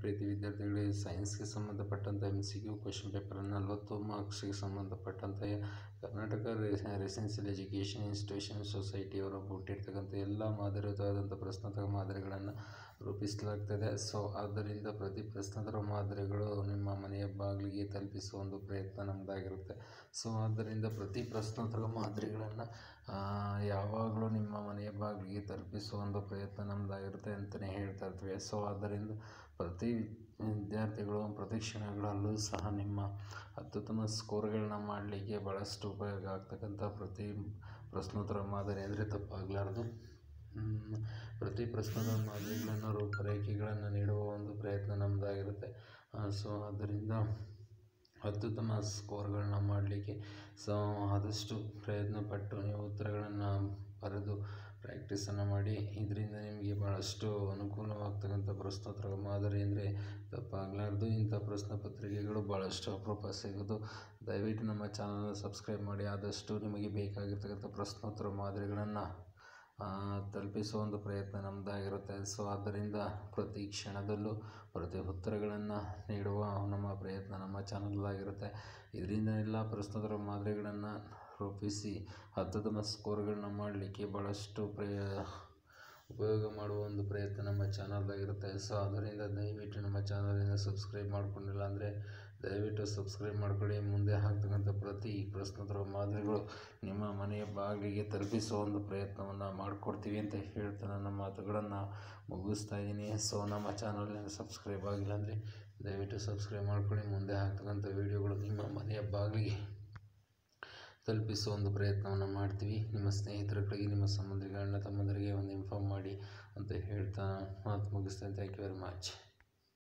ಪ್ರೀತಿ ವಿದ್ಯಾರ್ಥಿಗಳಿಗೆ ಸೈನ್ಸ್ಗೆ ಸಂಬಂಧಪಟ್ಟಂಥ ಎಮ್ ಸಿ ಕ್ಯೂ ಕ್ವೆಶ್ಚನ್ ಪೇಪರನ್ನು ನಲವತ್ತು ಮಾರ್ಕ್ಸ್ಗೆ ಸಂಬಂಧಪಟ್ಟಂಥ ಕರ್ನಾಟಕ ರೆಸಿಡೆನ್ಷಿಯಲ್ ಎಜುಕೇಷನ್ ಇನ್ಸ್ಟಿಟ್ಯೂಷನ್ ಸೊಸೈಟಿಯವರು ಬಿಟ್ಟಿರ್ತಕ್ಕಂಥ ಎಲ್ಲ ಮಾದರಿಯಾದಂಥ ಪ್ರಶ್ನೋತ್ತರ ಮಾದರಿಗಳನ್ನು ರೂಪಿಸಲಾಗ್ತದೆ ಸೊ ಆದ್ದರಿಂದ ಪ್ರತಿ ಪ್ರಶ್ನೋತ್ತರ ಮಾದರಿಗಳು ನಿಮ್ಮ ಮನೆಯ ಬಾಗಿಲಿಗೆ ತಲುಪಿಸುವ ಒಂದು ಪ್ರಯತ್ನ ನಮ್ಮದಾಗಿರುತ್ತೆ ಸೊ ಆದ್ದರಿಂದ ಪ್ರತಿ ಪ್ರಶ್ನೋತ್ತರ ಮಾದರಿಗಳನ್ನು ಯಾವಾಗಲೂ ನಿಮ್ಮ ಮನೆಯ ಬಾಗಿಲಿಗೆ ತಲುಪಿಸುವ ಒಂದು ಪ್ರಯತ್ನ ನಮ್ಮದಾಗಿರುತ್ತೆ ಅಂತಲೇ ಹೇಳ್ತಾ ಇರ್ತೀವಿ ಸೊ ಆದ್ದರಿಂದ ಪ್ರತಿ ವಿದ್ಯಾರ್ಥಿಗಳು ಪ್ರತಿ ಕ್ಷಣಗಳಲ್ಲೂ ಸಹ ನಿಮ್ಮ ಅತ್ಯುತ್ತಮ ಸ್ಕೋರ್ಗಳನ್ನ ಮಾಡಲಿಕ್ಕೆ ಭಾಳಷ್ಟು ಉಪಯೋಗ ಆಗ್ತಕ್ಕಂಥ ಪ್ರತಿ ಪ್ರಶ್ನೋತ್ತರ ಮಾದರಿ ಅಂದರೆ ತಪ್ಪಾಗಲಾರ್ದು ಪ್ರತಿ ಪ್ರಶ್ನೋತ್ತರ ಮಾದರಿಗಳನ್ನು ರೂಪರೇಖೆಗಳನ್ನು ನೀಡುವ ಒಂದು ಪ್ರಯತ್ನ ನಮ್ಮದಾಗಿರುತ್ತೆ ಸೊ ಆದ್ದರಿಂದ ಅತ್ಯುತ್ತಮ ಸ್ಕೋರ್ಗಳನ್ನ ಮಾಡಲಿಕ್ಕೆ ಸೊ ಆದಷ್ಟು ಪ್ರಯತ್ನಪಟ್ಟು ನೀವು ಉತ್ತರಗಳನ್ನು ಬರೆದು ಪ್ರಾಕ್ಟೀಸನ್ನು ಮಾಡಿ ಇದರಿಂದ ನಿಮಗೆ ಭಾಳಷ್ಟು ಅನುಕೂಲವಾಗ್ತಕ್ಕಂಥ ಪ್ರಶ್ನೋತ್ತರ ಮಾದರಿ ಅಂದರೆ ತಪ್ಪಾಗಲಾರ್ದು ಇಂಥ ಪ್ರಶ್ನೆ ಪತ್ರಿಕೆಗಳು ಭಾಳಷ್ಟು ಅಪರೂಪ ಸಿಗೋದು ದಯವಿಟ್ಟು ನಮ್ಮ ಚಾನಲ್ನ ಸಬ್ಸ್ಕ್ರೈಬ್ ಮಾಡಿ ಆದಷ್ಟು ನಿಮಗೆ ಬೇಕಾಗಿರ್ತಕ್ಕಂಥ ಪ್ರಶ್ನೋತ್ತರ ಮಾದರಿಗಳನ್ನು ತಲುಪಿಸುವ ಒಂದು ಪ್ರಯತ್ನ ನಮ್ಮದಾಗಿರುತ್ತೆ ಸೊ ಆದ್ದರಿಂದ ಪ್ರತಿ ಕ್ಷಣದಲ್ಲೂ ಪ್ರತಿ ಉತ್ತರಗಳನ್ನು ನೀಡುವ ನಮ್ಮ ಪ್ರಯತ್ನ ನಮ್ಮ ಚಾನಲ್ಲಾಗಿರುತ್ತೆ ಇದರಿಂದ ಎಲ್ಲ ಪ್ರಶ್ನೋತ್ತರ ಮಾದರಿಗಳನ್ನು ರೂಪಿಸಿ ಅತ್ಯುತ್ತಮ ಸ್ಕೋರ್ಗಳನ್ನ ಮಾಡಲಿಕ್ಕೆ ಭಾಳಷ್ಟು ಪ್ರಯ ಉಪಯೋಗ ಮಾಡುವ ಒಂದು ಪ್ರಯತ್ನ ನಮ್ಮ ಚಾನಲ್ದಾಗಿರುತ್ತೆ ಸೊ ಆದ್ದರಿಂದ ದಯವಿಟ್ಟು ನಮ್ಮ ಚಾನಲನ್ನು ಸಬ್ಸ್ಕ್ರೈಬ್ ಮಾಡ್ಕೊಂಡಿಲ್ಲ ಅಂದರೆ ದಯವಿಟ್ಟು ಸಬ್ಸ್ಕ್ರೈಬ್ ಮಾಡ್ಕೊಳ್ಳಿ ಮುಂದೆ ಹಾಕ್ತಕ್ಕಂಥ ಪ್ರತಿ ಪ್ರಶ್ನೋತ್ತರ ಮಾದರಿಗಳು ನಿಮ್ಮ ಮನೆಯ ಬಾಗಿಲಿಗೆ ತಲುಪಿಸುವ ಒಂದು ಪ್ರಯತ್ನವನ್ನು ಮಾಡಿಕೊಡ್ತೀವಿ ಅಂತ ಹೇಳ್ತಾ ನನ್ನ ಮಾತುಗಳನ್ನು ಮುಗಿಸ್ತಾ ಇದ್ದೀನಿ ಸೊ ನಮ್ಮ ಚಾನಲ್ನ ಸಬ್ಸ್ಕ್ರೈಬ್ ಆಗಿಲ್ಲ ಅಂದರೆ ದಯವಿಟ್ಟು ಸಬ್ಸ್ಕ್ರೈಬ್ ಮಾಡ್ಕೊಳ್ಳಿ ಮುಂದೆ ಹಾಕ್ತಕ್ಕಂಥ ವೀಡಿಯೋಗಳು ನಿಮ್ಮ ಮನೆಯ ಬಾಗಿಲಿಗೆ ತಲುಪಿಸುವ ಒಂದು ಪ್ರಯತ್ನವನ್ನು ಮಾಡ್ತೀವಿ ನಿಮ್ಮ ಸ್ನೇಹಿತರುಗಳಿಗೆ ನಿಮ್ಮ ಸಂಬಂಧಿಗಳ ಅಣ್ಣ ತಮ್ಮಂದರಿಗೆ ಒಂದು ಇನ್ಫಾರ್ಮ್ ಮಾಡಿ ಅಂತ ಹೇಳ್ತಾ ಮಾತು ಮುಗಿಸ್ತೇನೆ ಥ್ಯಾಂಕ್ ಯು ವೆರಿ ಮಚ್